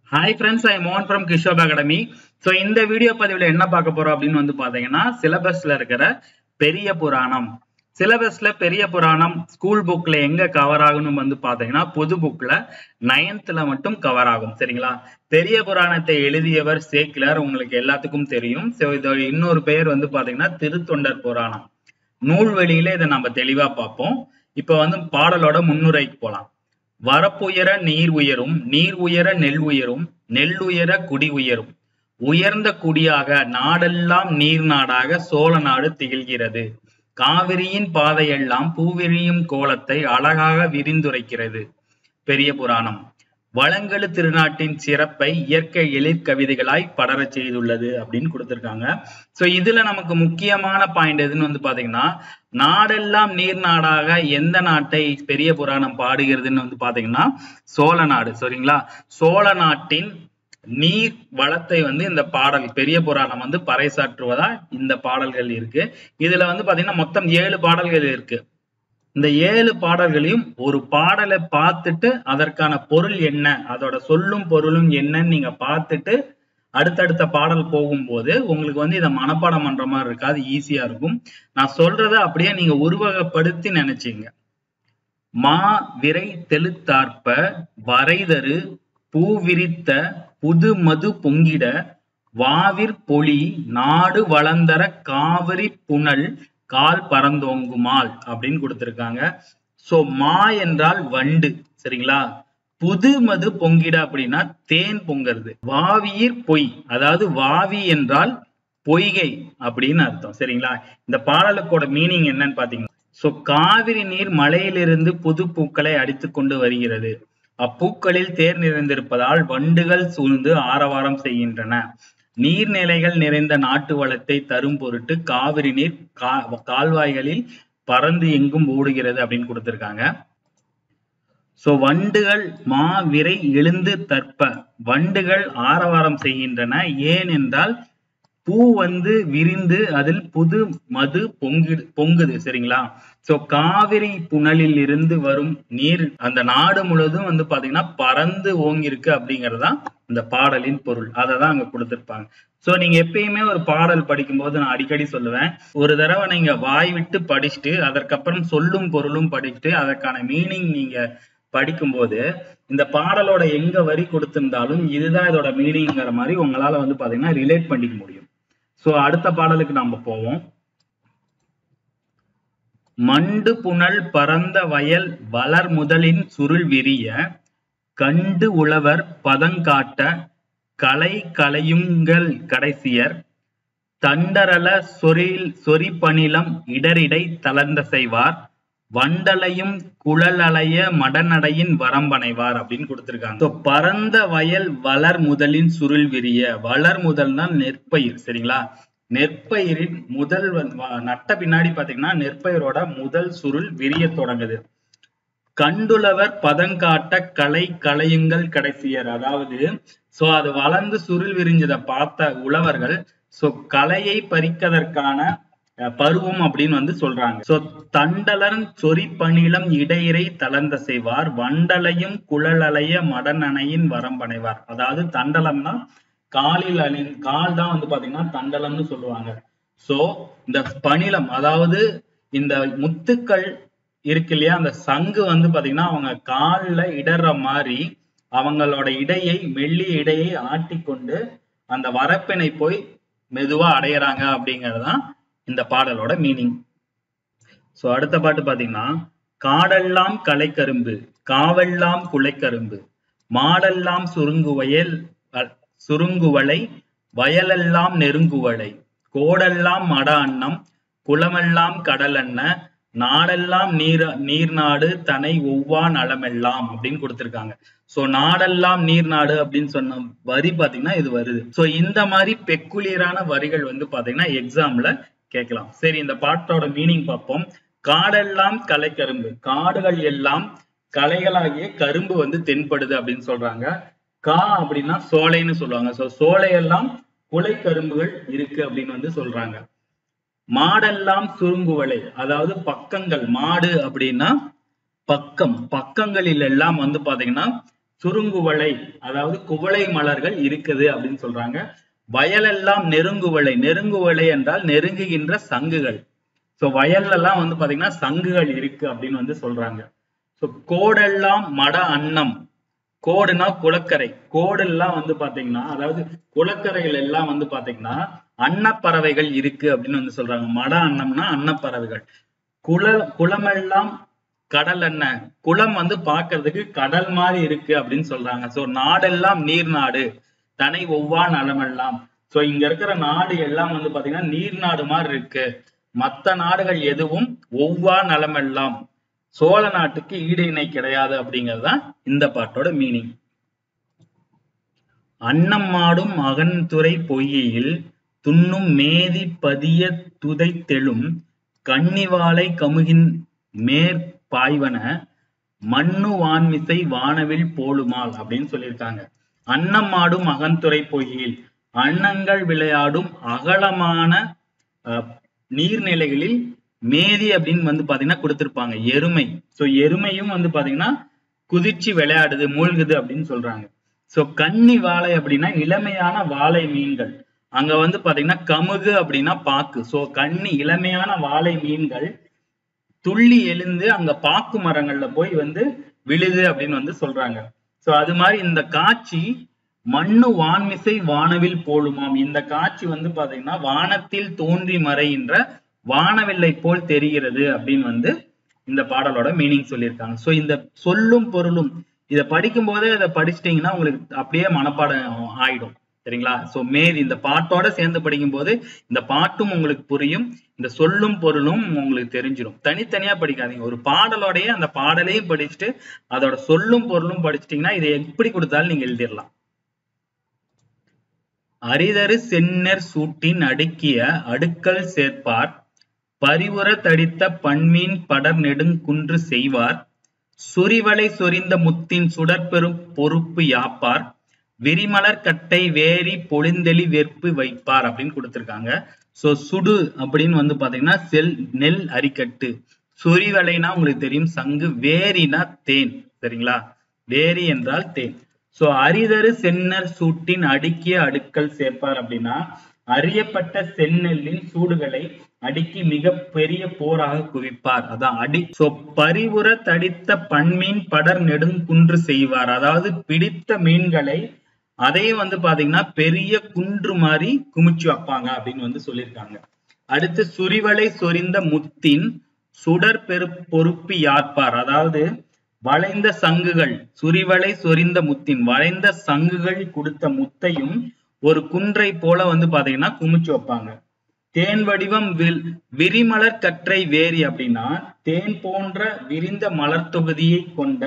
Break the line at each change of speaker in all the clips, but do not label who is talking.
hi friends I மோகன் from கிஷோப் academy so இந்த வீடியோ பதிவில் என்ன பார்க்க போறோம் அப்படின்னு வந்து பார்த்தீங்கன்னா சிலபஸ்ல இருக்கிற பெரிய புராணம் சிலபஸ்ல பெரிய புராணம் ஸ்கூல் புக்ல எங்க கவர் ஆகும்னு வந்து பார்த்தீங்கன்னா பொது புக்ல நைன்த்ல மட்டும் கவர் ஆகும் சரிங்களா பெரிய புராணத்தை எழுதியவர் சேக்கிலர் உங்களுக்கு எல்லாத்துக்கும் தெரியும் ஸோ இதோட இன்னொரு பெயர் வந்து பார்த்தீங்கன்னா திருத்தொண்டர் புராணம் நூல்வெளியில இதை நம்ம தெளிவா பார்ப்போம் இப்போ வந்து பாடலோட முன்னுரைக்கு போலாம் வரப்புயர நீர் உயரும் நீர் உயர நெல் உயரும் நெல் உயர குடி உயரும் உயர்ந்த குடியாக நாடெல்லாம் நீர் நாடாக சோழ நாடு திகழ்கிறது காவிரியின் பாதையெல்லாம் பூவிரியும் கோலத்தை அழகாக விரிந்துரைக்கிறது பெரிய புராணம் வளங்கெழு திருநாட்டின் சிறப்பை இயற்கை எழிற் கவிதைகளாய் படரச் செய்துள்ளது அப்படின்னு கொடுத்திருக்காங்க சோ இதுல நமக்கு முக்கியமான பாயிண்ட் எதுன்னு வந்து பாத்தீங்கன்னா நாடெல்லாம் நீர் நாடாக எந்த நாட்டை பெரிய புராணம் பாடுகிறதுன்னு வந்து பாத்தீங்கன்னா சோழ நாடு சரிங்களா சோழ நாட்டின் நீர் வளத்தை வந்து இந்த பாடல் பெரிய புராணம் வந்து பறைசாற்றுவதா இந்த பாடல்கள் இருக்கு இதுல வந்து பாத்தீங்கன்னா மொத்தம் ஏழு பாடல்கள் இருக்கு இந்த ஏழு பாடல்களையும் ஒரு பாடலை பார்த்துட்டு அதற்கான பொருள் என்ன அதோட சொல்லும் பொருளும் என்னன்னு நீங்க பார்த்துட்டு அடுத்தடுத்த பாடல் போகும்போது உங்களுக்கு வந்து இதை மனப்பாடம் பண்ற மாதிரி இருக்காது ஈஸியா இருக்கும் நான் சொல்றத அப்படியே நீங்க உருவகப்படுத்தி நினைச்சீங்க மா விரை தெளுத்தார்ப்ப வரைதரு பூவிரித்த புது மது பொங்கிட வாவிற் பொலி நாடு வளந்தர காவிரி புனல் கால் பறந்தோங்குமால் அப்படின்னு கொடுத்திருக்காங்க சோ மா என்றால் வண்டு சரிங்களா புது மது பொங்கிட அப்படின்னா தேன் பொங்குறது வாவியிர் பொய் அதாவது வாவி என்றால் பொய்கை அப்படின்னு அர்த்தம் சரிங்களா இந்த பாடலுக்கோட மீனிங் என்னன்னு பாத்தீங்கன்னா சோ காவிரி நீர் மலையிலிருந்து புது பூக்களை அடித்து கொண்டு வருகிறது அப்பூக்களில் தேர் நிறைந்திருப்பதால் வண்டுகள் சூழ்ந்து ஆரவாரம் செய்கின்றன நீர்நிலைகள் நிறைந்த நாட்டு வளத்தை தரும் பொருட்டு காவிரி நீர் கால்வாய்களில் பறந்து எங்கும் ஓடுகிறது அப்படின்னு கொடுத்திருக்காங்க சோ வண்டுகள் மா விரை எழுந்து தற்ப வண்டுகள் ஆரவாரம் செய்கின்றன ஏன் என்றால் பூ வந்து விரிந்து அதில் புது மது பொங்கு பொங்குது சரிங்களா சோ காவிரி புனலில் இருந்து வரும் நீர் அந்த நாடு முழுவதும் வந்து பாத்தீங்கன்னா பறந்து ஓங்கிருக்கு அப்படிங்கறதா இந்த பாடலின் பொருள் அதை தான் அங்க கொடுத்திருப்பாங்க சோ நீங்க எப்பயுமே ஒரு பாடல் படிக்கும்போது நான் அடிக்கடி சொல்லுவேன் ஒரு தடவை நீங்க வாய் விட்டு படிச்சுட்டு அதற்கப்புறம் சொல்லும் பொருளும் படிச்சுட்டு அதற்கான மீனிங் நீங்க படிக்கும்போது இந்த பாடலோட எங்க வரி கொடுத்திருந்தாலும் இதுதான் இதோட மீனிங்கிற மாதிரி உங்களால வந்து பாத்தீங்கன்னா ரிலேட் பண்ணிக்க முடியும் சோ அடுத்த பாடலுக்கு நாம போவோம் மண்டு புனல் பரந்த வயல் வளர் முதலின் சுருள் விரிய கண்டு உழவர் பதங்காட்ட கலை கலையுங்கள் கடைசியர் தண்டரல சொரில் சொரிப்பணிலம் இடரிடை தளர்ந்த செய்வார் வண்டலையும் குழலலைய மடநடையின் வரம்பனைவார் அப்படின்னு கொடுத்திருக்காங்க ஸோ பரந்த வயல் வளர் முதலின் சுருள் விரிய வளர் முதல்னா நெற்பயிர் சரிங்களா நெற்பயிரின் முதல் நட்ட பின்னாடி பாத்தீங்கன்னா நெற்பயிரோட முதல் சுருள் விரிய தொடங்குது கண்டுளவர் பதங்காட்ட கலை கலையுங்கள் கடைசியர் அதாவது சோ அது வளர்ந்து சுருள் விரிஞ்சதை பார்த்த உழவர்கள் சோ கலையை பறிக்கதற்கான பருவம் அப்படின்னு வந்து சொல்றாங்க சோ தண்டலன் சொரிப்பணிலம் இடையிறை தளர்ந்த செய்வார் வண்டலையும் குழலலைய மடநனையின் வரம்பனைவார் அதாவது தண்டலம்னா காலில் அணி கால் தான் வந்து பாத்தீங்கன்னா தண்டலம்னு சொல்லுவாங்க சோ இந்த பணிலம் அதாவது இந்த முத்துக்கள் இருக்கு இல்லையா அந்த சங்கு வந்து பாத்தீங்கன்னா அவங்க கால்ல இடற மாதிரி அவங்களோட இடையை மெல்லிய இடையை ஆட்டிக்கொண்டு அந்த வரப்பினை போய் மெதுவா அடையறாங்க அப்படிங்கறதுதான் இந்த பாடலோட மீனிங் சோ அடுத்த பாட்டு பாத்தீங்கன்னா காடெல்லாம் கலைக்கரும்பு காவெல்லாம் குலைக்கரும்பு மாடெல்லாம் சுருங்குவயல் சுருங்குவளை வயலெல்லாம் நெருங்குவளை கோடெல்லாம் மட அன்னம் குளமெல்லாம் கடல் அண்ண நாடெல்லாம் நீர் நீர் நாடு தனை ஒவ்வா நலமெல்லாம் அப்படின்னு கொடுத்திருக்காங்க சோ நாடெல்லாம் நீர் நாடு அப்படின்னு சொன்ன வரி பாத்தீங்கன்னா இது வருது சோ இந்த மாதிரி பெக்குலியரான வரிகள் வந்து பாத்தீங்கன்னா எக்ஸாம்ல கேட்கலாம் சரி இந்த பாட்டோட மீனிங் பார்ப்போம் காடெல்லாம் கலைக்கரும்பு காடுகள் எல்லாம் கலைகளாகிய கரும்பு வந்து தென்படுது அப்படின்னு சொல்றாங்க கா அப்படின்னா சோலைன்னு சொல்லுவாங்க சோ சோலையெல்லாம் குலை கரும்புகள் இருக்கு அப்படின்னு வந்து சொல்றாங்க மாடெல்லாம் சுருங்குவலை அதாவது பக்கங்கள் மாடு அப்படின்னா பக்கம் பக்கங்களில் எல்லாம் வந்து பாத்தீங்கன்னா சுருங்குவளை அதாவது குவளை மலர்கள் இருக்குது அப்படின்னு சொல்றாங்க வயலெல்லாம் நெருங்குவளை நெருங்குவளை என்றால் நெருங்குகின்ற சங்குகள் சோ வயல்ல எல்லாம் வந்து பாத்தீங்கன்னா சங்குகள் இருக்கு அப்படின்னு வந்து சொல்றாங்க சோ கோடெல்லாம் மட அன்னம் கோடுனா குளக்கரை கோடு எல்லாம் வந்து பாத்தீங்கன்னா அதாவது குளக்கரைகள் எல்லாம் வந்து பாத்தீங்கன்னா அன்னப்பறவைகள் இருக்கு அப்படின்னு வந்து சொல்றாங்க மட அன்னம்னா அன்னப்பறவைகள் குள குளமெல்லாம் கடல் என்ன குளம் வந்து பாக்குறதுக்கு கடல் மாதிரி இருக்கு அப்படின்னு சொல்றாங்க சோ நாடெல்லாம் நீர் நாடு தனை ஒவ்வா நலமெல்லாம் சோ இங்க இருக்கிற நாடு எல்லாம் வந்து பாத்தீங்கன்னா நீர் நாடு மாதிரி இருக்கு மத்த நாடுகள் எதுவும் ஒவ்வா நலமெல்லாம் சோழ நாட்டுக்கு ஈடு இணை கிடையாது அப்படிங்கறதுதான் இந்த பாட்டோட மீனிங் அன்னம் மாடும் அகன்துறை பொய்யில் துண்ணும் மேதி பதிய துதைத்தெழும் கன்னிவாளை கமுகின் மேற்பாய்வன மண்ணு வான்மிசை வானவில் போலுமால் அப்படின்னு சொல்லியிருக்காங்க அன்னம் மாடும் அகன்துறை பொய்யில் அன்னங்கள் விளையாடும் அகலமான அஹ், நீர்நிலைகளில் மேதி அப்படின்னு வந்து பாத்தீங்கன்னா கொடுத்திருப்பாங்க எருமை சோ எருமையும் வந்து பாத்தீங்கன்னா குதிச்சு விளையாடுது மூழ்குது அப்படின்னு சொல்றாங்க சோ கன்னி வாழை அப்படின்னா இளமையான வாழை மீன்கள் அங்க வந்து பாத்தீங்கன்னா கமுகு அப்படின்னா பாக்கு சோ கன்னி இளமையான வாழை மீன்கள் துள்ளி எழுந்து அங்க பாக்கு மரங்கள்ல போய் வந்து விழுது அப்படின்னு வந்து சொல்றாங்க சோ அது மாதிரி இந்த காட்சி மண்ணு வான்மிசை வானவில் போலுமாம் இந்த காட்சி வந்து பாத்தீங்கன்னா வானத்தில் தோன்றி மறைகின்ற வானவில்லை போல் தெரிகிறது அப்படின்னு வந்து இந்த பாடலோட மீனிங் சொல்லியிருக்காங்க சோ இந்த சொல்லும் பொருளும் இத படிக்கும் போதே இதை படிச்சிட்டீங்கன்னா உங்களுக்கு அப்படியே மனப்பாடம் ஆயிடும் சரிங்களா சோ மேல் இந்த பாட்டோட சேர்ந்து படிக்கும் போது இந்த பாட்டும் உங்களுக்கு புரியும் இந்த சொல்லும் பொருளும் உங்களுக்கு தெரிஞ்சிடும் தனித்தனியா படிக்காதீங்க ஒரு பாடலோடயே அந்த பாடலையும் படிச்சுட்டு அதோட சொல்லும் பொருளும் படிச்சிட்டீங்கன்னா இதை எப்படி கொடுத்தாலும் நீங்க எழுதிடலாம் அரிதரு செந்நெற் சூட்டின் அடுக்கிய அடுக்கல் சேர்ப்பார் பரிவுற தடித்த பண்மீன் படர் நெடுங்குன்று செய்வார் சுரிவளை சொரிந்த முத்தின் சுடற்பெரும் பொறுப்பு யாப்பார் விரிமலர் கட்டை வேரி பொழிந்தெளி வெற்பு வைப்பார் அப்படின்னு கொடுத்திருக்காங்க சோ சுடு அப்படின்னு வந்து பாத்தீங்கன்னா செல் நெல் அரிக்கட்டு சுரிவளைனா உங்களுக்கு தெரியும் சங்கு வேரினா தேன் சரிங்களா வேரி என்றால் தேன் சோ அரிதரு செந்நர் சூட்டின் அடுக்கிய அடுக்கல் சேர்ப்பார் அப்படின்னா அறியப்பட்ட செந்நெல்லின் சூடுகளை அடுக்கி மிக பெரிய போராக குவிப்பார் அதான் அடி சோ பரிவுற தடித்த பண்மீன் படர் நெடுங்குன்று செய்வார் அதாவது பிடித்த மீன்களை அதையும் வந்து பாத்தீங்கன்னா பெரிய குன்று மாதிரி குமிச்சு வைப்பாங்க அப்படின்னு வந்து சொல்லியிருக்காங்க அடுத்து சுரிவளை சொரிந்த முத்தின் சுடர் பெரு பொறுப்பு யார்ப்பார் அதாவது வளைந்த சங்குகள் சுரிவளை சொரிந்த முத்தின் வளைந்த சங்குகள் கொடுத்த முத்தையும் ஒரு குன்றை போல வந்து பாத்தீங்கன்னா குமிச்சு வைப்பாங்க தேன் வடிவம் வில் விரிமலர் கற்றை வேரி அப்படின்னா தேன் போன்ற விரிந்த மலர் தொகுதியை கொண்ட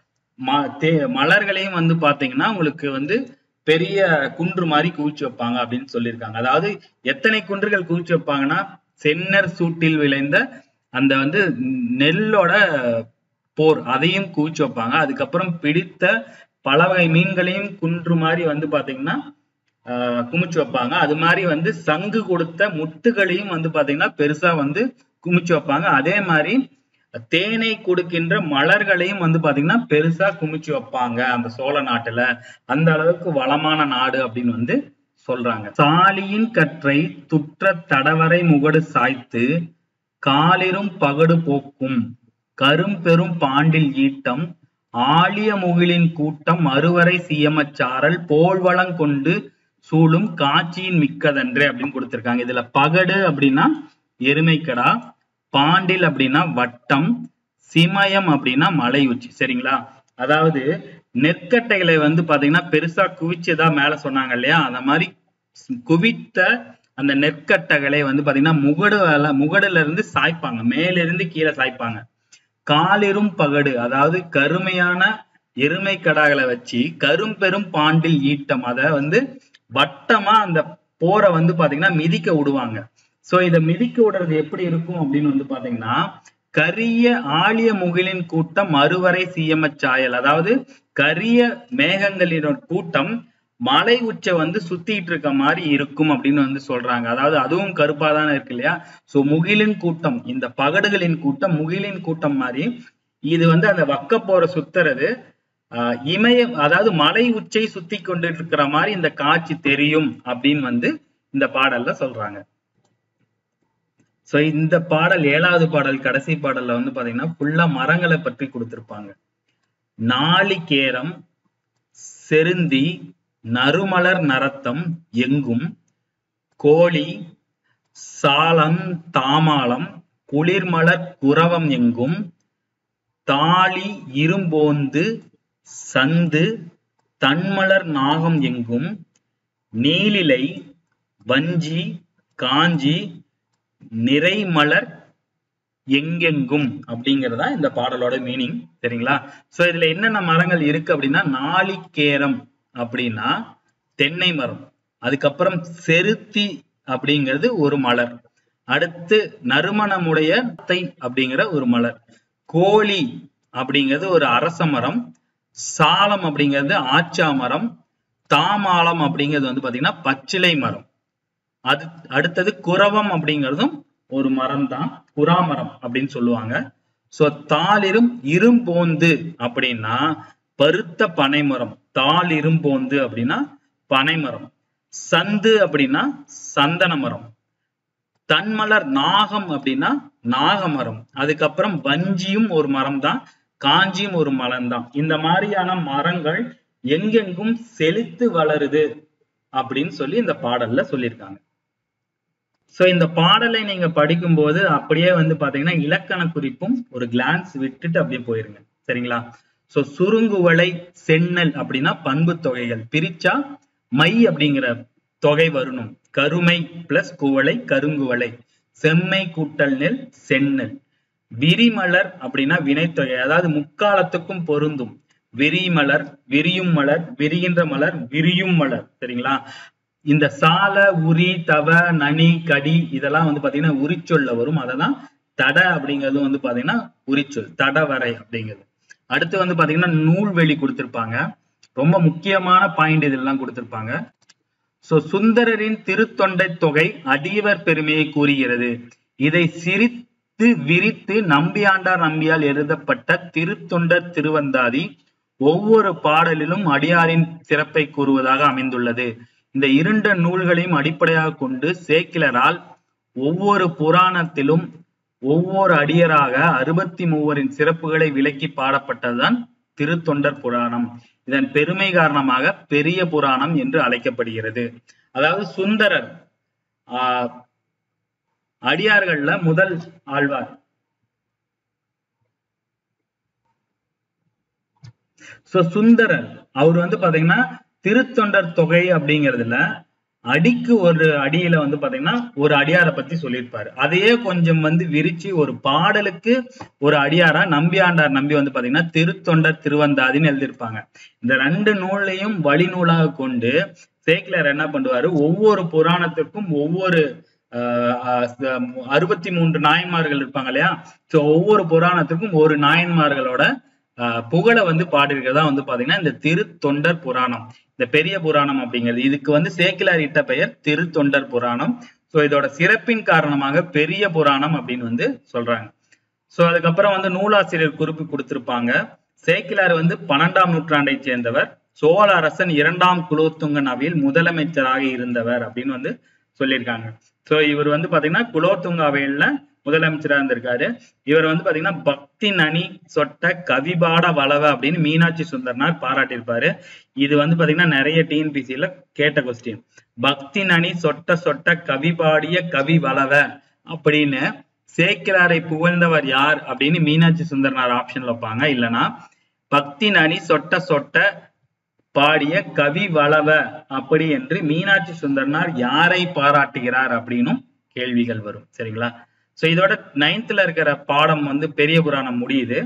ம தே மலர்களையும் வந்து பாத்தீங்கன்னா உங்களுக்கு வந்து பெரிய குன்று மாதிரி குவிச்சு வைப்பாங்க அப்படின்னு சொல்லியிருக்காங்க அதாவது எத்தனை குன்றுகள் குவிச்சு வைப்பாங்கன்னா சென்னர் சூட்டில் விளைந்த அந்த வந்து நெல்லோட போர் அதையும் குவிச்சு வைப்பாங்க அதுக்கப்புறம் பிடித்த பல வகை மீன்களையும் குன்று மாதிரி வந்து பாத்தீங்கன்னா ஆஹ் குமிச்சு வைப்பாங்க அது மாதிரி வந்து சங்கு கொடுத்த முத்துகளையும் வந்து பாத்தீங்கன்னா பெருசா வந்து குமிச்சு வைப்பாங்க அதே மாதிரி தேனை கொடுக்கின்ற மலர்களையும் வந்து பாத்தீங்கன்னா பெருசா குமிச்சு வைப்பாங்க அந்த சோழ நாட்டுல அந்த அளவுக்கு வளமான நாடு அப்படின்னு வந்து சொல்றாங்க சாலியின் கற்றை துற்ற தடவரை முகடு சாய்த்து காலிரும் பகடு போக்கும் கரும்பெரும் பாண்டில் ஈட்டம் ஆழிய முகிலின் கூட்டம் அறுவரை சியமச்சாரல் போல்வளம் கொண்டு சூழும் காட்சியின் மிக்கதன்றே அப்படின்னு கொடுத்திருக்காங்க இதுல பகடு அப்படின்னா எருமைக்கடா பாண்டில் அப்படின்னா வட்டம் சிமயம் அப்படின்னா மலை உச்சி சரிங்களா அதாவது நெற்கட்டைகளை வந்து பாத்தீங்கன்னா பெருசா குவிச்சதா மேல சொன்னாங்க இல்லையா அந்த மாதிரி குவித்த அந்த நெற்கட்டைகளை வந்து பாத்தீங்கன்னா முகடு முகடுல இருந்து சாய்ப்பாங்க மேல இருந்து கீழே சாய்ப்பாங்க காலிரும் பகடு அதாவது கருமையான எருமை கடாகளை வச்சு கரும்பெரும் பாண்டில் ஈட்டம் அத வந்து வட்டமா அந்த போரை வந்து பாத்தீங்கன்னா மிதிக்க விடுவாங்க சோ இத மிதிக்க விடுறது எப்படி இருக்கும் அப்படின்னு வந்து பாத்தீங்கன்னா கரிய ஆழிய முகிலின் கூட்டம் மறுவரை சீயம சாயல் அதாவது கரிய மேகங்களின் கூட்டம் மலை உச்ச வந்து சுத்திட்டு இருக்க மாதிரி இருக்கும் அப்படின்னு வந்து சொல்றாங்க அதாவது அதுவும் கருப்பா தானே இருக்கு இல்லையா சோ முகிலின் கூட்டம் இந்த பகடுகளின் கூட்டம் முகிலின் கூட்டம் மாதிரி இது வந்து அந்த வக்க போற சுத்துறது ஆஹ் இமய அதாவது மலை உச்சை சுத்தி கொண்டு இருக்கிற மாதிரி இந்த காட்சி தெரியும் அப்படின்னு வந்து இந்த பாடல்ல சொல்றாங்க சோ இந்த பாடல் ஏழாவது பாடல் கடைசி பாடல்ல வந்து பாத்தீங்கன்னா ஃபுல்லா மரங்களை பற்றி கொடுத்திருப்பாங்க நாளிகேரம் செருந்தி நறுமலர் நரத்தம் எங்கும் கோழி சாலம் தாமாலம் குளிர்மலர் குரவம் எங்கும் தாளி இரும்போந்து சந்து தன்மலர் நாகம் எங்கும் நீலிலை வஞ்சி காஞ்சி நிறைமலர் எங்கெங்கும் அப்படிங்கறதா இந்த பாடலோட மீனிங் சரிங்களா சோ இதுல என்னென்ன மரங்கள் இருக்கு அப்படின்னா நாளிகேரம் அப்படின்னா தென்னை மரம் அதுக்கப்புறம் செருத்தி அப்படிங்கிறது ஒரு மலர் அடுத்து நறுமணமுடைய தை அப்படிங்கிற ஒரு மலர் கோழி அப்படிங்கிறது ஒரு அரச மரம் சாலம் அப்படிங்கிறது ஆச்சா மரம் தாமாலம் அப்படிங்கிறது வந்து பாத்தீங்கன்னா பச்சிலை மரம் அது அடுத்தது குரவம் அப்படிங்கிறதும் ஒரு மரம் தான் குராமரம் அப்படின்னு சொல்லுவாங்க சோ தாளிரும் இரும்போந்து அப்படின்னா பருத்த பனைமரம் தாள் இரும்போந்து அப்படின்னா பனைமரம் சந்து அப்படின்னா சந்தன மரம் தன்மலர் நாகம் அப்படின்னா நாகமரம் அதுக்கப்புறம் வஞ்சியும் ஒரு மரம் தான் காஞ்சியும் ஒரு மரம் தான் இந்த மாதிரியான மரங்கள் எங்கெங்கும் செழித்து வளருது அப்படின்னு சொல்லி இந்த பாடல்ல சொல்லியிருக்காங்க சோ இந்த பாடலை நீங்க படிக்கும்போது அப்படியே வந்து பாத்தீங்கன்னா இலக்கண குறிப்பும் ஒரு கிளான்ஸ் விட்டுட்டு அப்படியே போயிருங்க சரிங்களா சோ சுருங்குவளை சென்னல் அப்படின்னா பண்பு தொகைகள் பிரிச்சா மை அப்படிங்கிற தொகை வரணும் கருமை பிளஸ் குவளை கருங்குவளை செம்மை கூட்டல் நெல் செந்நெல் விரிமலர் அப்படின்னா வினைத்தொகை அதாவது முக்காலத்துக்கும் பொருந்தும் விரிமலர் விரியும் மலர் விரிகின்ற மலர் விரியும் மலர் சரிங்களா இந்த சால உரி தவ நனி கடி இதெல்லாம் வந்து பாத்தீங்கன்னா உரிச்சொல்ல வரும் அததான் தட அப்படிங்கிறது வந்து பாத்தீங்கன்னா உரிச்சொல் தடவரை அப்படிங்கிறது அடுத்து வந்து பாத்தீங்கன்னா நூல்வெளி கொடுத்திருப்பாங்க ரொம்ப முக்கியமான பாயிண்ட் இதெல்லாம் கொடுத்திருப்பாங்க சோ சுந்தரரின் திருத்தொண்டை தொகை அடியவர் பெருமையை கூறுகிறது இதை சிரித்து விரித்து நம்பியாண்டார் நம்பியால் எழுதப்பட்ட திருத்தொண்டர் திருவந்தாதி ஒவ்வொரு பாடலிலும் அடியாரின் சிறப்பை கூறுவதாக அமைந்துள்ளது இந்த இரண்டு நூல்களையும் அடிப்படையாக கொண்டு சேக்கிலரால் ஒவ்வொரு புராணத்திலும் ஒவ்வொரு அடியராக அறுபத்தி மூவரின் சிறப்புகளை விளக்கி பாடப்பட்டதுதான் திருத்தொண்டர் புராணம் இதன் பெருமை காரணமாக பெரிய புராணம் என்று அழைக்கப்படுகிறது அதாவது சுந்தரர் ஆஹ் அடியார்கள்ல முதல் ஆழ்வார் சோ சுந்தரர் அவர் வந்து பாத்தீங்கன்னா திருத்தொண்டர் தொகை அப்படிங்கிறதுல அடிக்கு ஒரு அடியில வந்து பாத்தீங்கன்னா ஒரு அடியாரை பத்தி சொல்லியிருப்பாரு அதையே கொஞ்சம் வந்து விரிச்சு ஒரு பாடலுக்கு ஒரு அடியாரா நம்பியாண்டார் நம்பி வந்து பாத்தீங்கன்னா திருத்தொண்டர் திருவந்தாதின்னு எழுதியிருப்பாங்க இந்த ரெண்டு நூலையும் வழிநூலாக கொண்டு சேக்கிலர் என்ன பண்ணுவாரு ஒவ்வொரு புராணத்திற்கும் ஒவ்வொரு அறுபத்தி மூன்று நாயன்மார்கள் இருப்பாங்க இல்லையா சோ ஒவ்வொரு புராணத்துக்கும் ஒரு நாயன்மார்களோட புகழை வந்து பாடிருக்கிறதா வந்து பாத்தீங்கன்னா இந்த திருத்தொண்டர் புராணம் இந்த பெரிய புராணம் அப்படிங்கிறது இதுக்கு வந்து சேக்கிலார் இட்ட பெயர் திருத்தொண்டர் புராணம் சோ இதோட சிறப்பின் காரணமாக பெரிய புராணம் அப்படின்னு வந்து சொல்றாங்க சோ அதுக்கப்புறம் வந்து நூலாசிரியர் குறிப்பு கொடுத்திருப்பாங்க சேக்கிலார் வந்து பன்னெண்டாம் நூற்றாண்டை சேர்ந்தவர் சோழ அரசன் இரண்டாம் குலோத்துங்கன் அவையில் முதலமைச்சராக இருந்தவர் அப்படின்னு வந்து சொல்லியிருக்காங்க சோ இவர் வந்து பாத்தீங்கன்னா குலோத்துங்க அவையில முதலமைச்சரா இருந்திருக்காரு இவர் வந்து பாத்தீங்கன்னா பக்தி நனி சொட்ட கவிபாட வளவ அப்படின்னு மீனாட்சி சுந்தரனார் பாராட்டியிருப்பாரு இது வந்து பாத்தீங்கன்னா நிறைய டிஎன்பிசில கேட்ட கொஸ்டின் பக்தி நனி சொட்ட சொட்ட கவிபாடிய கவி வளவ அப்படின்னு சேக்கிராரை புகழ்ந்தவர் யார் அப்படின்னு மீனாட்சி சுந்தரனார் ஆப்ஷன்ல வைப்பாங்க இல்லைன்னா பக்தி நனி சொட்ட சொட்ட பாடிய கவி வளவ அப்படி என்று மீனாட்சி சுந்தரனார் யாரை பாராட்டுகிறார் அப்படின்னும் கேள்விகள் வரும் சரிங்களா சோ இதோட நைன்த்ல இருக்கிற பாடம் வந்து பெரிய புராணம் முடியுது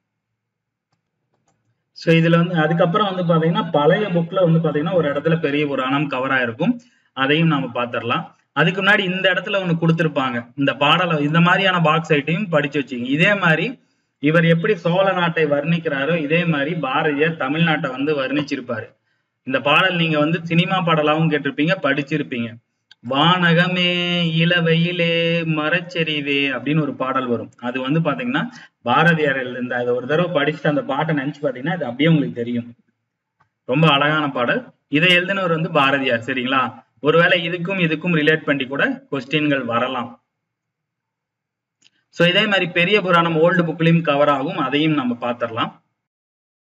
சோ இதுல வந்து அதுக்கப்புறம் வந்து பாத்தீங்கன்னா பழைய புக்ல வந்து பாத்தீங்கன்னா ஒரு இடத்துல பெரிய புராணம் கவர் ஆயிருக்கும் அதையும் நாம பாத்திரலாம் அதுக்கு முன்னாடி இந்த இடத்துல ஒண்ணு கொடுத்திருப்பாங்க இந்த பாடலை இந்த மாதிரியான பாக்ஸ் ஐட்டையும் படிச்சு வச்சுங்க இதே மாதிரி இவர் எப்படி சோழ நாட்டை வர்ணிக்கிறாரோ இதே மாதிரி பாரதியார் தமிழ்நாட்டை வந்து வர்ணிச்சிருப்பாரு இந்த பாடல் நீங்க வந்து சினிமா பாடலாவும் கேட்டிருப்பீங்க படிச்சிருப்பீங்க வானகமே இளவெயிலே மரச்செறிவே அப்படின்னு ஒரு பாடல் வரும் அது வந்து பாத்தீங்கன்னா பாரதியார் எழுந்த அதை ஒரு தடவை படிச்சுட்டு அந்த பாட்டை நினைச்சு பாத்தீங்கன்னா அது அப்படியே உங்களுக்கு தெரியும் ரொம்ப அழகான பாடல் இதை எழுதினவர் வந்து பாரதியார் சரிங்களா ஒருவேளை இதுக்கும் இதுக்கும் ரிலேட் பண்ணி கூட கொஸ்டின்கள் வரலாம் சோ இதே மாதிரி பெரிய புராணம் ஓல்டு புக்லயும் கவர் ஆகும் அதையும் நம்ம பாத்திரலாம்